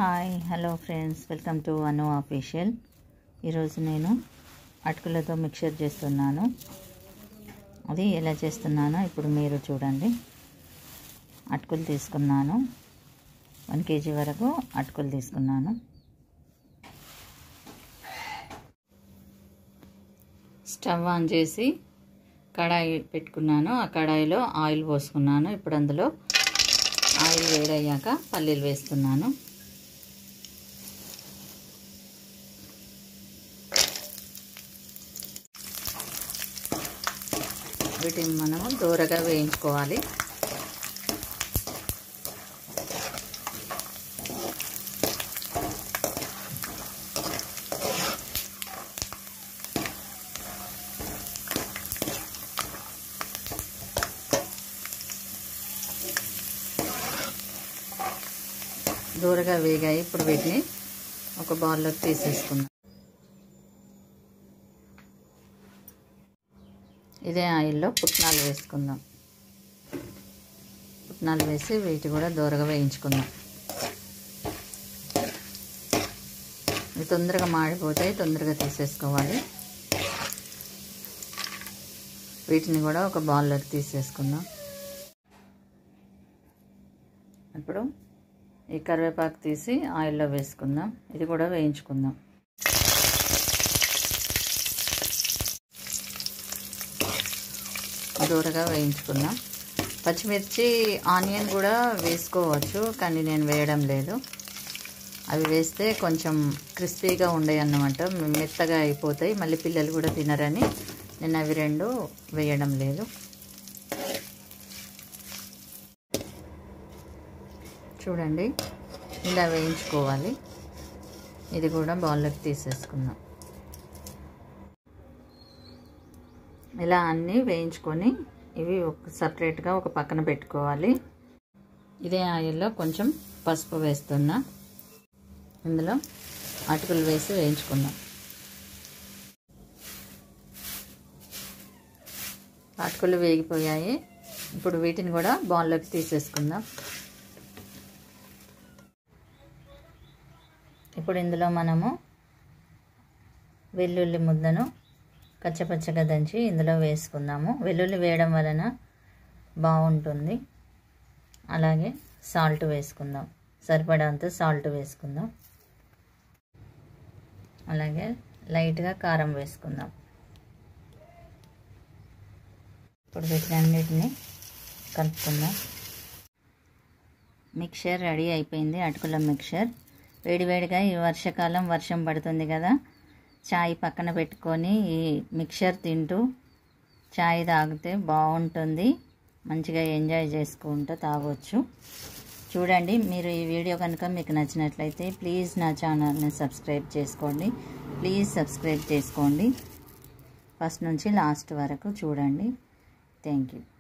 hi hello friends welcome to Anu official ఈరోజు నేను అటుకులతో మిక్చర్ చేస్తున్నాను అది ఎలా చేస్తున్నానో ఇప్పుడు మీరు చూడండి అటుకులు తీసుకున్నాను వన్ కేజీ వరకు అటుకులు తీసుకున్నాను స్టవ్ ఆన్ చేసి కడాయి పెట్టుకున్నాను ఆ కడాయిలో ఆయిల్ పోసుకున్నాను ఇప్పుడు అందులో ఆయిల్ వేడయ్యాక పల్లీలు వేస్తున్నాను వీటిని మనము దూరగా వేయించుకోవాలి దూరగా వేగాయి ఇప్పుడు వీటిని ఒక బౌల్లోకి తీసేసుకుందాం ఇదే ఆయిల్లో పుట్నాలు వేసుకుందాం పుట్నాలు వేసి వీటి కూడా దూరగా వేయించుకుందాం ఇవి తొందరగా మాడిపోతాయి తొందరగా తీసేసుకోవాలి వీటిని కూడా ఒక బౌల్లోకి తీసేసుకుందాం ఇప్పుడు ఈ కరివేపాకు తీసి ఆయిల్లో వేసుకుందాం ఇది కూడా వేయించుకుందాం దూరగా వేయించుకుందాం పచ్చిమిర్చి ఆనియన్ కూడా వేసుకోవచ్చు కానీ నేను వేయడం లేదు అవి వేస్తే కొంచెం క్రిస్పీగా ఉండే అన్నమాట మెత్తగా అయిపోతాయి మళ్ళీ పిల్లలు కూడా తినరని నేను అవి రెండు వేయడం లేదు చూడండి ఇలా వేయించుకోవాలి ఇది కూడా బౌల్లోకి తీసేసుకుందాం ఇలా అన్నీ వేయించుకొని ఇవి ఒక సపరేట్గా ఒక పక్కన పెట్టుకోవాలి ఇదే ఆయిల్లో కొంచెం పసుపు వేస్తున్నా ఇందులో అటుకులు వేసి వేయించుకుందాం అటుకులు వేగిపోయాయి ఇప్పుడు వీటిని కూడా బౌల్లోకి తీసేసుకుందాం ఇప్పుడు ఇందులో మనము వెల్లుల్లి ముద్దను కచ్చపచ్చగా దంచి ఇందులో వేసుకుందాము వెల్లుల్లి వేయడం వలన బాగుంటుంది అలాగే సాల్ట్ వేసుకుందాం సరిపడంత సాల్ట్ వేసుకుందాం అలాగే లైట్గా కారం వేసుకుందాం ఇప్పుడు వీటినన్నిటిని కలుపుకుందాం మిక్చర్ రెడీ అయిపోయింది అటుకుల మిక్చర్ వేడివేడిగా ఈ వర్షాకాలం వర్షం పడుతుంది కదా చాయ్ పక్కన పెట్టుకొని ఈ మిక్చర్ తింటూ చాయ్ తాగితే బాగుంటుంది మంచిగా ఎంజాయ్ చేసుకుంటూ తాగొచ్చు చూడండి మీరు ఈ వీడియో కనుక మీకు నచ్చినట్లయితే ప్లీజ్ నా ఛానల్ని సబ్స్క్రైబ్ చేసుకోండి ప్లీజ్ సబ్స్క్రైబ్ చేసుకోండి ఫస్ట్ నుంచి లాస్ట్ వరకు చూడండి థ్యాంక్ యూ